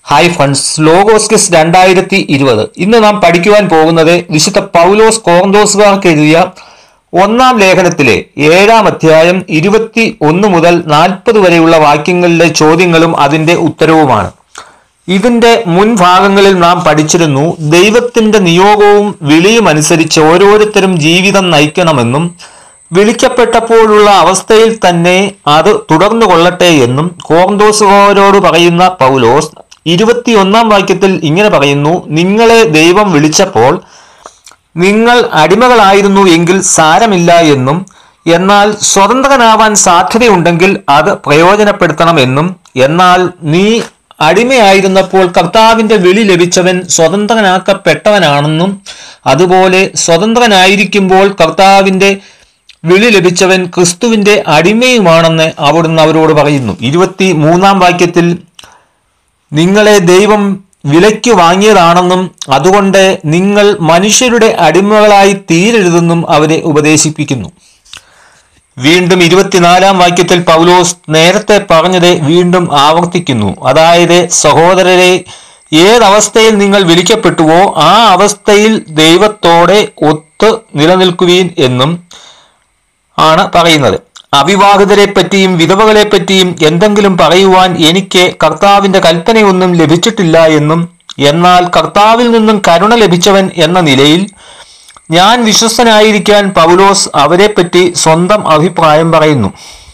hi friends logos kiss രണ്ടായിരത്തി ഇരുപത് ഇന്ന് നാം പഠിക്കുവാൻ പോകുന്നത് വിശുദ്ധ പൗലോസ് കോർന്തോസുകാർക്ക് എഴുതിയ ഒന്നാം ലേഖനത്തിലെ ഏഴാം അധ്യായം ഇരുപത്തി ഒന്ന് മുതൽ നാൽപ്പത് വരെയുള്ള വാക്യങ്ങളിലെ ചോദ്യങ്ങളും അതിന്റെ ഉത്തരവുമാണ് ഇതിന്റെ മുൻഭാഗങ്ങളിൽ നാം പഠിച്ചിരുന്നു ദൈവത്തിന്റെ നിയോഗവും വിളിയും അനുസരിച്ച് ഓരോരുത്തരും ജീവിതം നയിക്കണമെന്നും വിളിക്കപ്പെട്ടപ്പോഴുള്ള അവസ്ഥയിൽ തന്നെ അത് തുടർന്നു കൊള്ളട്ടെ എന്നും കോർന്തോസുകാരോട് പറയുന്ന പൗലോസ് ഇരുപത്തിയൊന്നാം വാക്യത്തിൽ ഇങ്ങനെ പറയുന്നു നിങ്ങളെ ദൈവം വിളിച്ചപ്പോൾ നിങ്ങൾ അടിമകളായിരുന്നു എങ്കിൽ സാരമില്ല എന്നും എന്നാൽ സ്വതന്ത്രനാവാൻ സാധ്യതയുണ്ടെങ്കിൽ അത് പ്രയോജനപ്പെടുത്തണമെന്നും എന്നാൽ നീ അടിമയായിരുന്നപ്പോൾ കർത്താവിന്റെ വിളി ലഭിച്ചവൻ സ്വതന്ത്രനാക്കപ്പെട്ടവനാണെന്നും അതുപോലെ സ്വതന്ത്രനായിരിക്കുമ്പോൾ കർത്താവിന്റെ വിളി ലഭിച്ചവൻ ക്രിസ്തുവിന്റെ അടിമയുമാണെന്ന് അവിടുന്ന് അവരോട് പറയുന്നു ഇരുപത്തി മൂന്നാം വാക്യത്തിൽ നിങ്ങളെ ദൈവം വിലയ്ക്ക് വാങ്ങിയതാണെന്നും അതുകൊണ്ട് നിങ്ങൾ മനുഷ്യരുടെ അടിമകളായി തീരരുതെന്നും അവരെ ഉപദേശിപ്പിക്കുന്നു വീണ്ടും ഇരുപത്തിനാലാം വാക്യത്തിൽ പൗലോസ് നേരത്തെ പറഞ്ഞത് വീണ്ടും ആവർത്തിക്കുന്നു അതായത് സഹോദരരെ ഏതവസ്ഥയിൽ നിങ്ങൾ വിളിക്കപ്പെട്ടുവോ ആ അവസ്ഥയിൽ ദൈവത്തോടെ ഒത്ത് നിലനിൽക്കുവീൻ എന്നും ആണ് പറയുന്നത് അവിവാഹിതരെ പറ്റിയും വിധവകളെ പറ്റിയും എന്തെങ്കിലും പറയുവാൻ എനിക്ക് കർത്താവിന്റെ കൽപ്പനയൊന്നും ലഭിച്ചിട്ടില്ല എന്നും എന്നാൽ കർത്താവിൽ നിന്നും കരുണ ലഭിച്ചവൻ എന്ന നിലയിൽ ഞാൻ വിശ്വസ്തനായിരിക്കാൻ പൗലോസ് അവരെപ്പറ്റി സ്വന്തം അഭിപ്രായം പറയുന്നു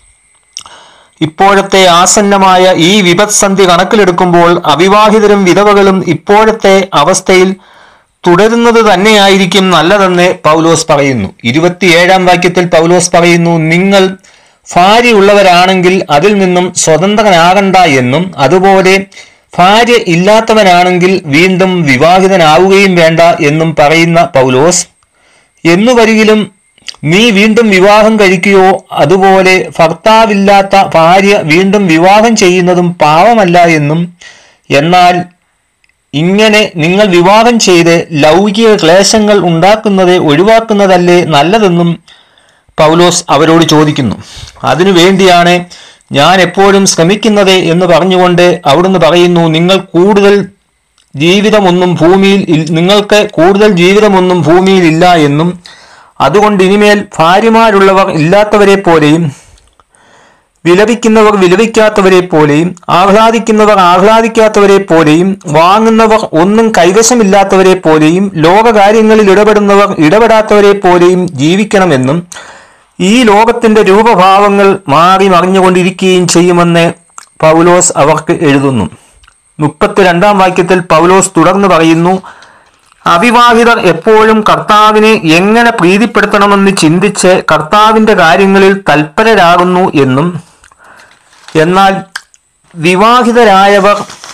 ഇപ്പോഴത്തെ ആസന്നമായ ഈ വിപത്സന്ധി കണക്കിലെടുക്കുമ്പോൾ അവിവാഹിതരും വിധവകളും ഇപ്പോഴത്തെ അവസ്ഥയിൽ തുടരുന്നത് തന്നെയായിരിക്കും നല്ലതെന്ന് പൗലോസ് പറയുന്നു ഇരുപത്തിയേഴാം വാക്യത്തിൽ പൗലോസ് പറയുന്നു നിങ്ങൾ ഭാര്യയുള്ളവരാണെങ്കിൽ അതിൽ നിന്നും സ്വതന്ത്രനാകണ്ട എന്നും അതുപോലെ ഭാര്യ ഇല്ലാത്തവനാണെങ്കിൽ വീണ്ടും വിവാഹിതനാവുകയും വേണ്ട എന്നും പറയുന്ന പൗലോസ് എന്നു വരികിലും നീ വീണ്ടും വിവാഹം കഴിക്കുകയോ അതുപോലെ ഭർത്താവില്ലാത്ത ഭാര്യ വീണ്ടും വിവാഹം ചെയ്യുന്നതും പാവമല്ല എന്നും എന്നാൽ ഇങ്ങനെ നിങ്ങൾ വിവാഹം ചെയ്ത് ലൗകിക ക്ലേശങ്ങൾ ഉണ്ടാക്കുന്നത് ഒഴിവാക്കുന്നതല്ലേ നല്ലതെന്നും പൗലോസ് അവരോട് ചോദിക്കുന്നു അതിനു വേണ്ടിയാണ് ഞാൻ എപ്പോഴും ശ്രമിക്കുന്നത് എന്ന് പറഞ്ഞുകൊണ്ട് അവിടുന്ന് പറയുന്നു നിങ്ങൾ കൂടുതൽ ജീവിതമൊന്നും ഭൂമിയിൽ ഇൽ- നിങ്ങൾക്ക് കൂടുതൽ ജീവിതമൊന്നും ഭൂമിയിൽ ഇല്ല എന്നും അതുകൊണ്ട് ഇനിമേൽ ഭാര്യമാരുള്ളവർ ഇല്ലാത്തവരെ പോലെയും വിലപിക്കുന്നവർ വിലപിക്കാത്തവരെ പോലെയും ആഹ്ലാദിക്കുന്നവർ ആഹ്ലാദിക്കാത്തവരെ പോലെയും വാങ്ങുന്നവർ ഒന്നും കൈവശമില്ലാത്തവരെ പോലെയും ലോകകാര്യങ്ങളിൽ ഇടപെടുന്നവർ ഇടപെടാത്തവരെ പോലെയും ജീവിക്കണമെന്നും ഈ ലോകത്തിന്റെ രൂപഭാവങ്ങൾ മാറി മറിഞ്ഞുകൊണ്ടിരിക്കുകയും ചെയ്യുമെന്ന് പൗലോസ് അവർക്ക് എഴുതുന്നു മുപ്പത്തിരണ്ടാം വാക്യത്തിൽ പൗലോസ് തുടർന്ന് പറയുന്നു അവിവാഹിതർ എപ്പോഴും കർത്താവിനെ എങ്ങനെ പ്രീതിപ്പെടുത്തണമെന്ന് ചിന്തിച്ച് കർത്താവിന്റെ കാര്യങ്ങളിൽ തൽപരരാകുന്നു എന്നും എന്നാൽ വിവാഹിതരായവർ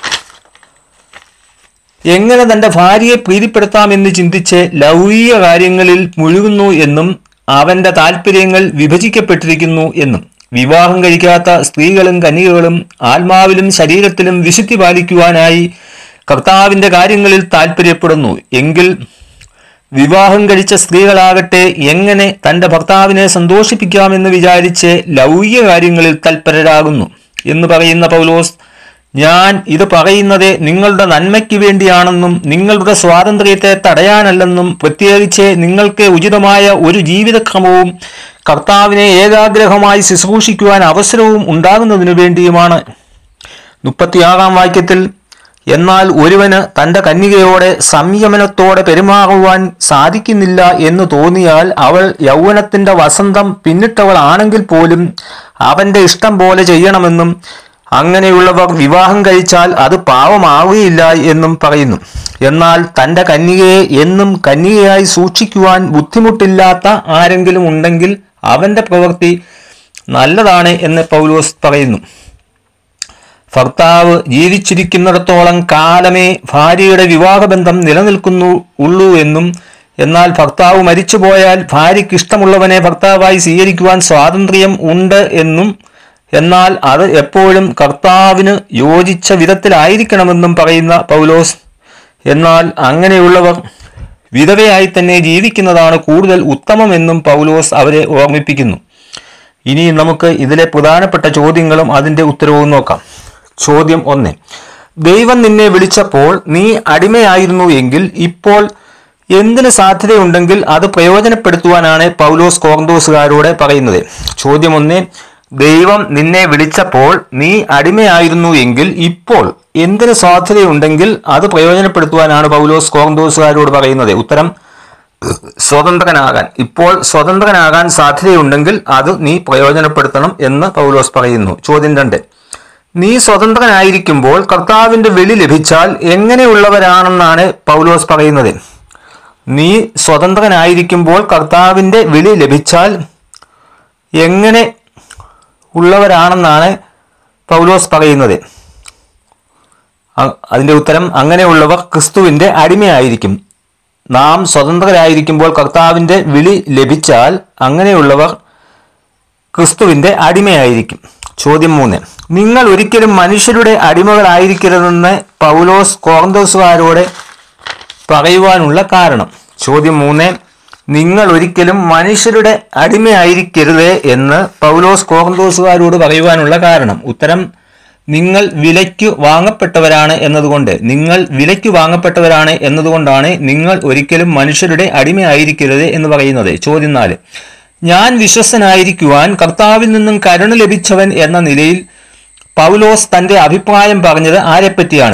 എങ്ങനെ തന്റെ ഭാര്യയെ പ്രീതിപ്പെടുത്താമെന്ന് ചിന്തിച്ച് ലൗകിക കാര്യങ്ങളിൽ മുഴുകുന്നു എന്നും അവന്റെ താല്പര്യങ്ങൾ വിഭജിക്കപ്പെട്ടിരിക്കുന്നു എന്നും വിവാഹം കഴിക്കാത്ത സ്ത്രീകളും കന്യകകളും ആത്മാവിലും ശരീരത്തിലും വിശുദ്ധി പാലിക്കുവാനായി കർത്താവിന്റെ കാര്യങ്ങളിൽ താല്പര്യപ്പെടുന്നു എങ്കിൽ വിവാഹം കഴിച്ച സ്ത്രീകളാകട്ടെ എങ്ങനെ തന്റെ ഭർത്താവിനെ സന്തോഷിപ്പിക്കാമെന്ന് വിചാരിച്ച് ലൗകിക കാര്യങ്ങളിൽ തൽപരരാകുന്നു എന്ന് പറയുന്ന പൗലോസ് ഞാൻ ഇത് പറയുന്നത് നിങ്ങളുടെ നന്മയ്ക്ക് വേണ്ടിയാണെന്നും നിങ്ങളുടെ സ്വാതന്ത്ര്യത്തെ തടയാനല്ലെന്നും പ്രത്യേകിച്ച് നിങ്ങൾക്ക് ഉചിതമായ ഒരു ജീവിതക്രമവും കർത്താവിനെ ഏകാഗ്രഹമായി ശുശ്രൂഷിക്കുവാൻ അവസരവും ഉണ്ടാകുന്നതിനു വേണ്ടിയുമാണ് മുപ്പത്തിയാറാം വാക്യത്തിൽ എന്നാൽ ഒരുവന് തന്റെ കന്യകയോടെ സംയമനത്തോടെ പെരുമാറുവാൻ സാധിക്കുന്നില്ല എന്ന് തോന്നിയാൽ അവൾ യൗവനത്തിന്റെ വസന്തം പിന്നിട്ടവളാണെങ്കിൽ പോലും അവന്റെ ഇഷ്ടം പോലെ ചെയ്യണമെന്നും അങ്ങനെയുള്ളവർ വിവാഹം കഴിച്ചാൽ അത് പാവമാവുകയില്ല എന്നും പറയുന്നു എന്നാൽ തന്റെ കന്യകയെ എന്നും കന്യകയായി സൂക്ഷിക്കുവാൻ ബുദ്ധിമുട്ടില്ലാത്ത ആരെങ്കിലും ഉണ്ടെങ്കിൽ അവന്റെ പ്രവൃത്തി നല്ലതാണ് എന്ന് പൗലോസ് പറയുന്നു ഭർത്താവ് ജീവിച്ചിരിക്കുന്നിടത്തോളം കാലമേ ഭാര്യയുടെ വിവാഹബന്ധം നിലനിൽക്കുന്നു ഉള്ളൂ എന്നും എന്നാൽ ഭർത്താവ് മരിച്ചുപോയാൽ ഭാര്യയ്ക്ക് ഇഷ്ടമുള്ളവനെ ഭർത്താവായി സ്വീകരിക്കുവാൻ സ്വാതന്ത്ര്യം ഉണ്ട് എന്നും എന്നാൽ അത് എപ്പോഴും കർത്താവിന് യോജിച്ച വിധത്തിലായിരിക്കണമെന്നും പറയുന്ന പൗലോസ് എന്നാൽ അങ്ങനെയുള്ളവർ വിധവയായി തന്നെ ജീവിക്കുന്നതാണ് കൂടുതൽ ഉത്തമമെന്നും പൗലോസ് അവരെ ഓർമ്മിപ്പിക്കുന്നു ഇനി നമുക്ക് ഇതിലെ പ്രധാനപ്പെട്ട ചോദ്യങ്ങളും അതിന്റെ ഉത്തരവും നോക്കാം ചോദ്യം ഒന്ന് ദൈവം നിന്നെ വിളിച്ചപ്പോൾ നീ അടിമയായിരുന്നു എങ്കിൽ ഇപ്പോൾ എന്തിന് സാധ്യതയുണ്ടെങ്കിൽ അത് പ്രയോജനപ്പെടുത്തുവാനാണ് പൗലോസ് കോർന്തോസുകാരോട് പറയുന്നത് ചോദ്യം ഒന്ന് ദൈവം നിന്നെ വിളിച്ചപ്പോൾ നീ അടിമയായിരുന്നു എങ്കിൽ ഇപ്പോൾ എന്തിന് സാധ്യതയുണ്ടെങ്കിൽ അത് പ്രയോജനപ്പെടുത്തുവാനാണ് പൗലോസ് കോർന്തോസുകാരോട് പറയുന്നത് ഉത്തരം സ്വതന്ത്രനാകാൻ ഇപ്പോൾ സ്വതന്ത്രനാകാൻ സാധ്യതയുണ്ടെങ്കിൽ അത് നീ പ്രയോജനപ്പെടുത്തണം എന്ന് പൗലോസ് പറയുന്നു ചോദ്യം രണ്ട് നീ സ്വതന്ത്രനായിരിക്കുമ്പോൾ കർത്താവിന്റെ വിളി ലഭിച്ചാൽ എങ്ങനെയുള്ളവരാണെന്നാണ് പൗലോസ് പറയുന്നത് നീ സ്വതന്ത്രനായിരിക്കുമ്പോൾ കർത്താവിന്റെ വിളി ലഭിച്ചാൽ എങ്ങനെ ഉള്ളവരാണെന്നാണ് പൗലോസ് പറയുന്നത് അ- അതിന്റെ ഉത്തരം അങ്ങനെയുള്ളവർ ക്രിസ്തുവിന്റെ അടിമയായിരിക്കും നാം സ്വതന്ത്രരായിരിക്കുമ്പോൾ കർത്താവിന്റെ വിളി ലഭിച്ചാൽ അങ്ങനെയുള്ളവർ ക്രിസ്തുവിന്റെ അടിമയായിരിക്കും ചോദ്യം മൂന്ന് നിങ്ങൾ ഒരിക്കലും മനുഷ്യരുടെ അടിമകളായിരിക്കരുതെന്ന് പൗലോസ് കോർന്തോസുകാരോട് പറയുവാനുള്ള കാരണം ചോദ്യം മൂന്ന് നിങ്ങൾ ഒരിക്കലും മനുഷ്യരുടെ അടിമയായിരിക്കരുത് എന്ന് പൗലോസ് കോർന്തോസുകാരോട് പറയുവാനുള്ള കാരണം ഉത്തരം നിങ്ങൾ വിലയ്ക്ക് വാങ്ങപ്പെട്ടവരാണ് എന്നതുകൊണ്ട് നിങ്ങൾ വിലയ്ക്ക് വാങ്ങപ്പെട്ടവരാണ് എന്നതുകൊണ്ടാണ് നിങ്ങൾ ഒരിക്കലും മനുഷ്യരുടെ അടിമയായിരിക്കരുത് എന്ന് പറയുന്നത് ചോദ്യം നാല് ഞാൻ വിശ്വസ്തനായിരിക്കുവാൻ കർത്താവിൽ നിന്നും കരുണ ലഭിച്ചവൻ എന്ന നിലയിൽ പൗലോസ് തന്റെ അഭിപ്രായം പറഞ്ഞത് ആരെപ്പറ്റിയാണ്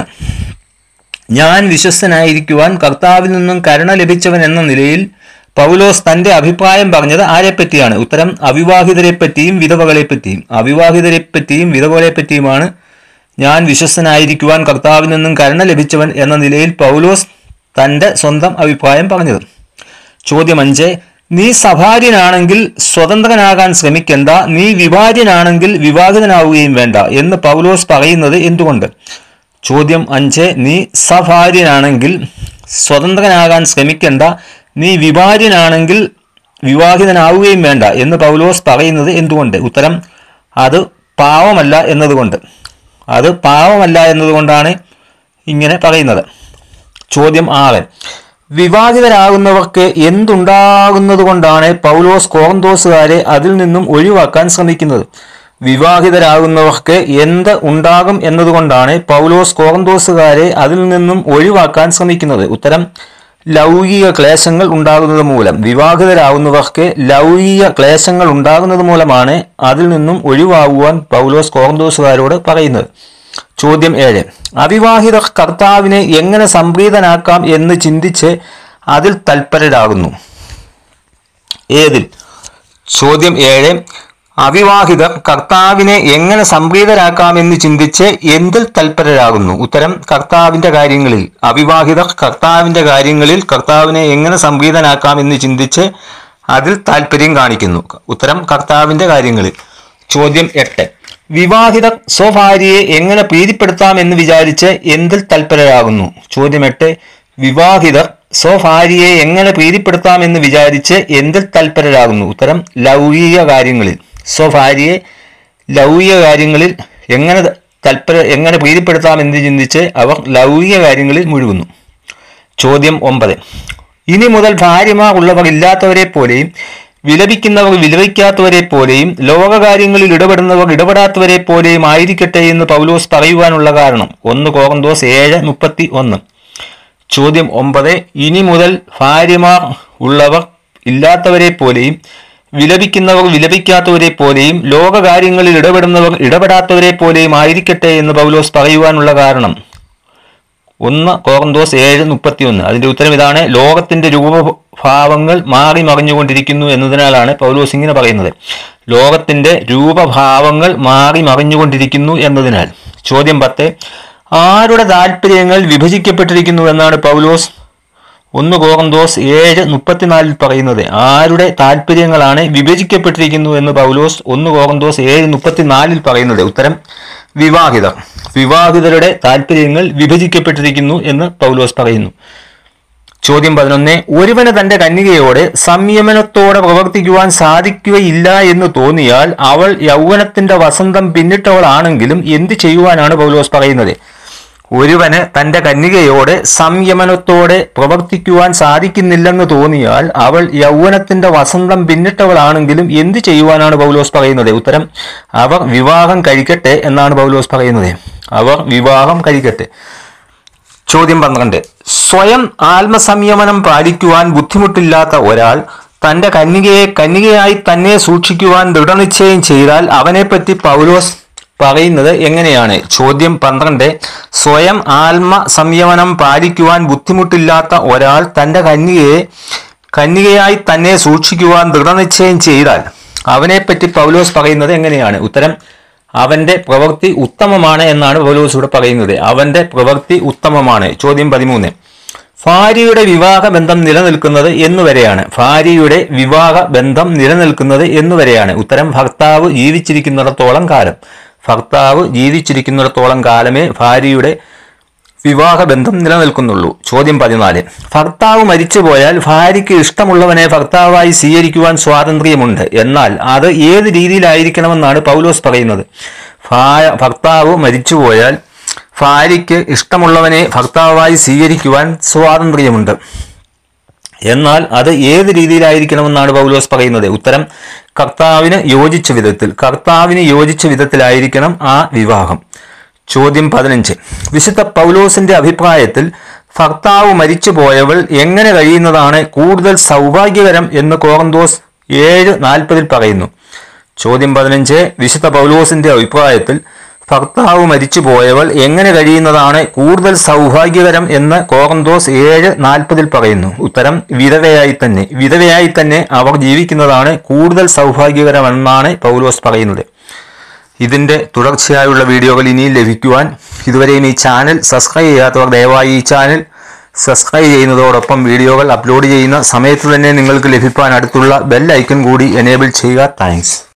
ഞാൻ വിശ്വസ്തനായിരിക്കുവാൻ കർത്താവിൽ നിന്നും കരുണ ലഭിച്ചവൻ എന്ന നിലയിൽ പൗലോസ് തന്റെ അഭിപ്രായം പറഞ്ഞത് ആരെപ്പറ്റിയാണ് ഉത്തരം അവിവാഹിതരെപ്പറ്റിയും വിധവകളെപ്പറ്റിയും അവിവാഹിതരെപ്പറ്റിയും വിധവകളെപ്പറ്റിയുമാണ് ഞാൻ വിശ്വസ്തനായിരിക്കുവാൻ കർത്താവിൽ നിന്നും കരുണ ലഭിച്ചവൻ എന്ന നിലയിൽ പൗലോസ് തന്റെ സ്വന്തം അഭിപ്രായം പറഞ്ഞത് ചോദ്യം അഞ്ച് നീ സഭാര്യനാണെങ്കിൽ സ്വതന്ത്രനാകാൻ ശ്രമിക്കേണ്ട നീ വിഭാര്യനാണെങ്കിൽ വിവാഹിതനാവുകയും വേണ്ട എന്ന് പൗലോസ് പറയുന്നത് എന്തുകൊണ്ട് ചോദ്യം അഞ്ച് നീ സഭാര്യനാണെങ്കിൽ സ്വതന്ത്രനാകാൻ ശ്രമിക്കേണ്ട നീ വിഭാര്യനാണെങ്കിൽ വിവാഹിതനാവുകയും വേണ്ട എന്ന് പൗലോസ് പറയുന്നത് എന്തുകൊണ്ട് ഉത്തരം അത് പാവമല്ല എന്നതുകൊണ്ട് അത് പാവമല്ല എന്നതുകൊണ്ടാണ് ഇങ്ങനെ പറയുന്നത് ചോദ്യം ആറ് വിവാഹിതരാകുന്നവർക്ക് എന്തുണ്ടാകുന്നത് കൊണ്ടാണ് പൗലോസ് കോറന്തോസുകാരെ അതിൽ നിന്നും ഒഴിവാക്കാൻ ശ്രമിക്കുന്നത് വിവാഹിതരാകുന്നവർക്ക് എന്ത് ഉണ്ടാകും എന്നതുകൊണ്ടാണ് പൗലോസ് കോറന്തോസുകാരെ അതിൽ നിന്നും ഒഴിവാക്കാൻ ശ്രമിക്കുന്നത് ഉത്തരം ലൗകിക ക്ലേശങ്ങൾ ഉണ്ടാകുന്നത് മൂലം വിവാഹിതരാകുന്നവർക്ക് ലൗകിക ക്ലേശങ്ങൾ ഉണ്ടാകുന്നത് മൂലമാണ് അതിൽ നിന്നും ഒഴിവാകുവാൻ പൗലോസ് കോറന്തോസുകാരോട് പറയുന്നത് ചോദ്യം ഏഴ് അവിവാഹിത കർത്താവിനെ എങ്ങനെ സംപ്രീതനാക്കാം എന്ന് ചിന്തിച്ച് അതിൽ തൽപരരാകുന്നു ഏതിൽ ചോദ്യം ഏഴ് അവിവാഹിതർ കർത്താവിനെ എങ്ങനെ സംപ്രീതരാക്കാമെന്ന് ചിന്തിച്ച് എന്തിൽ തൽപരരാകുന്നു ഉത്തരം കർത്താവിന്റെ കാര്യങ്ങളിൽ അവിവാഹിതർ കർത്താവിന്റെ കാര്യങ്ങളിൽ കർത്താവിനെ എങ്ങനെ സംപ്രീതനാക്കാം എന്ന് ചിന്തിച്ച് അതിൽ താല്പര്യം കാണിക്കുന്നു ഉത്തരം കർത്താവിന്റെ കാര്യങ്ങളിൽ ചോദ്യം എട്ട് വിവാഹിതർ സ്വഭാര്യയെ എങ്ങനെ പ്രീതിപ്പെടുത്താം എന്ന് വിചാരിച്ച് എന്തിൽ തൽപരരാകുന്നു ചോദ്യം എട്ട് വിവാഹിതർ സ്വഭാര്യയെ എങ്ങനെ പ്രീതിപ്പെടുത്താം എന്ന് വിചാരിച്ച് എന്തിൽ തൽപരരാകുന്നു ഉത്തരം ലൗകിക കാര്യങ്ങളിൽ സ്വഭാര്യയെ ലൗകിക കാര്യങ്ങളിൽ എങ്ങനെ തൽപര എങ്ങനെ പ്രീതിപ്പെടുത്താം എന്ന് ചിന്തിച്ച് അവർ ലൗകിക കാര്യങ്ങളിൽ മുഴുകുന്നു ചോദ്യം ഒമ്പത് ഇനി മുതൽ ഭാര്യമാർ ഉള്ളവർ ഇല്ലാത്തവരെ പോലെയും വിലപിക്കുന്നവർ വിലപിക്കാത്തവരെ പോലെയും ലോകകാര്യങ്ങളിൽ ഇടപെടുന്നവർ ഇടപെടാത്തവരെ പോലെയും ആയിരിക്കട്ടെ എന്ന് പൗലോസ് പറയുവാനുള്ള കാരണം ഒന്ന് കോറന്തോസ് ഏഴ് മുപ്പത്തി ഒന്ന് ചോദ്യം ഒമ്പത് ഇനി മുതൽ ഭാര്യമാർ ഉള്ളവർ ഇല്ലാത്തവരെ പോലെയും വിലപിക്കുന്നവർ വിലപിക്കാത്തവരെ പോലെയും ലോകകാര്യങ്ങളിൽ ഇടപെടുന്നവർ ഇടപെടാത്തവരെ പോലെയും ആയിരിക്കട്ടെ എന്ന് പൗലോസ് പറയുവാനുള്ള കാരണം ഒന്ന് കോറന്തോസ് ഏഴ് മുപ്പത്തിയൊന്ന് അതിന്റെ ഉത്തരം ഇതാണ് ലോകത്തിന്റെ രൂപഭാവങ്ങൾ മാറി മറിഞ്ഞുകൊണ്ടിരിക്കുന്നു എന്നതിനാലാണ് പൗലോസ് ഇങ്ങനെ പറയുന്നത് ലോകത്തിന്റെ രൂപഭാവങ്ങൾ മാറി മറിഞ്ഞുകൊണ്ടിരിക്കുന്നു എന്നതിനാൽ ചോദ്യം പത്ത് ആരുടെ താല്പര്യങ്ങൾ വിഭജിക്കപ്പെട്ടിരിക്കുന്നു എന്നാണ് പൗലോസ് ഒന്ന് കോറന്തോസ് ഏഴ് മുപ്പത്തിനാലിൽ പറയുന്നത് ആരുടെ താല്പര്യങ്ങളാണ് വിഭജിക്കപ്പെട്ടിരിക്കുന്നു എന്ന് പൗലോസ് ഒന്ന് കോറന്തോസ് ഏഴ് മുപ്പത്തിനാലിൽ പറയുന്നത് ഉത്തരം വിവാഹിതർ വിവാഹിതരുടെ താല്പര്യങ്ങൾ വിഭജിക്കപ്പെട്ടിരിക്കുന്നു എന്ന് പൗലോസ് പറയുന്നു ചോദ്യം പതിനൊന്ന് ഒരുവന് തന്റെ കന്യകയോട് സംയമനത്തോടെ പ്രവർത്തിക്കുവാൻ സാധിക്കുകയില്ല എന്ന് തോന്നിയാൽ അവൾ യൗവനത്തിന്റെ വസന്തം പിന്നിട്ടവളാണെങ്കിലും എന്ത് ചെയ്യുവാനാണ് പൗലോസ് പറയുന്നത് ഒരുവന് തന്റെ കന്യകയോട് സംയമനത്തോടെ പ്രവർത്തിക്കുവാൻ സാധിക്കുന്നില്ലെന്ന് തോന്നിയാൽ അവൾ യൗവനത്തിന്റെ വസന്തം പിന്നിട്ടവളാണെങ്കിലും എന്ത് ചെയ്യുവാനാണ് പൗലോസ് പറയുന്നത് ഉത്തരം അവർ വിവാഹം കഴിക്കട്ടെ എന്നാണ് പൗലോസ് പറയുന്നത് അവർ വിവാഹം കഴിക്കട്ടെ ചോദ്യം പന്ത്രണ്ട് സ്വയം ആത്മസംയമനം പാലിക്കുവാൻ ബുദ്ധിമുട്ടില്ലാത്ത ഒരാൾ തന്റെ കന്യകയെ കന്യകയായി തന്നെ സൂക്ഷിക്കുവാൻ ദൃഢനിശ്ചയം ചെയ്താൽ അവനെപ്പറ്റി പൗലോസ് പറയുന്നത് എങ്ങനെയാണ് ചോദ്യം പന്ത്രണ്ട് സ്വയം ആത്മ സംയമനം പാലിക്കുവാൻ ബുദ്ധിമുട്ടില്ലാത്ത ഒരാൾ തന്റെ കന്യകയെ കന്യകയായി തന്നെ സൂക്ഷിക്കുവാൻ ദൃഢനിശ്ചയം ചെയ്താൽ അവനെപ്പറ്റി പൗലോസ് പറയുന്നത് എങ്ങനെയാണ് ഉത്തരം അവന്റെ പ്രവൃത്തി ഉത്തമമാണ് എന്നാണ് പൗലോസ് ഇവിടെ പറയുന്നത് അവന്റെ പ്രവൃത്തി ഉത്തമമാണ് ചോദ്യം പതിമൂന്ന് ഭാര്യയുടെ വിവാഹ ബന്ധം നിലനിൽക്കുന്നത് എന്നുവരെയാണ് ഭാര്യയുടെ വിവാഹ ബന്ധം നിലനിൽക്കുന്നത് എന്നുവരെയാണ് ഉത്തരം ഭർത്താവ് ജീവിച്ചിരിക്കുന്നിടത്തോളം കാലം ഭർത്താവ് ജീവിച്ചിരിക്കുന്നിടത്തോളം കാലമേ ഭാര്യയുടെ വിവാഹബന്ധം നിലനിൽക്കുന്നുള്ളൂ ചോദ്യം പതിനാല് ഭർത്താവ് മരിച്ചുപോയാൽ ഭാര്യയ്ക്ക് ഇഷ്ടമുള്ളവനെ ഭർത്താവായി സ്വീകരിക്കുവാൻ സ്വാതന്ത്ര്യമുണ്ട് എന്നാൽ അത് ഏത് രീതിയിലായിരിക്കണമെന്നാണ് പൗലോസ് പറയുന്നത് ഭാ- ഭർത്താവ് മരിച്ചുപോയാൽ ഭാര്യയ്ക്ക് ഇഷ്ടമുള്ളവനെ ഭർത്താവായി സ്വീകരിക്കുവാൻ സ്വാതന്ത്ര്യമുണ്ട് എന്നാൽ അത് ഏത് രീതിയിലായിരിക്കണമെന്നാണ് പൗലോസ് പറയുന്നത് ഉത്തരം കർത്താവിന് യോജിച്ച വിധത്തിൽ കർത്താവിന് യോജിച്ച വിധത്തിലായിരിക്കണം ആ വിവാഹം ചോദ്യം പതിനഞ്ച് വിശുദ്ധ പൗലോസിന്റെ അഭിപ്രായത്തിൽ ഭർത്താവ് മരിച്ചുപോയവൾ എങ്ങനെ കഴിയുന്നതാണ് കൂടുതൽ സൗഭാഗ്യകരം എന്ന് കോറന്തോസ് ഏഴ് നാൽപ്പതിൽ പറയുന്നു ചോദ്യം പതിനഞ്ച് വിശുദ്ധ പൗലോസിന്റെ അഭിപ്രായത്തിൽ ഭർത്താവ് മരിച്ചുപോയവൾ എങ്ങനെ കഴിയുന്നതാണ് കൂടുതൽ സൗഭാഗ്യകരം എന്ന് കോറന്തോസ് ഏഴ് നാൽപ്പതിൽ പറയുന്നു ഉത്തരം വിധവയായി തന്നെ വിധവയായി തന്നെ അവർ ജീവിക്കുന്നതാണ് കൂടുതൽ സൗഭാഗ്യകരമെന്നാണ് പൗലോസ് പറയുന്നത് ഇതിന്റെ തുടർച്ചയായുള്ള വീഡിയോകൾ ഇനിയും ലഭിക്കുവാൻ ഇതുവരെയും ഈ ചാനൽ സബ്സ്ക്രൈബ് ചെയ്യാത്തവർ ദയവായി ഈ ചാനൽ സബ്സ്ക്രൈബ് ചെയ്യുന്നതോടൊപ്പം വീഡിയോകൾ അപ്ലോഡ് ചെയ്യുന്ന സമയത്ത് തന്നെ നിങ്ങൾക്ക് ലഭിക്കാൻ അടുത്തുള്ള ബെൽ ഐക്കൺ കൂടി എനേബിൾ ചെയ്യുക താങ്ക്സ്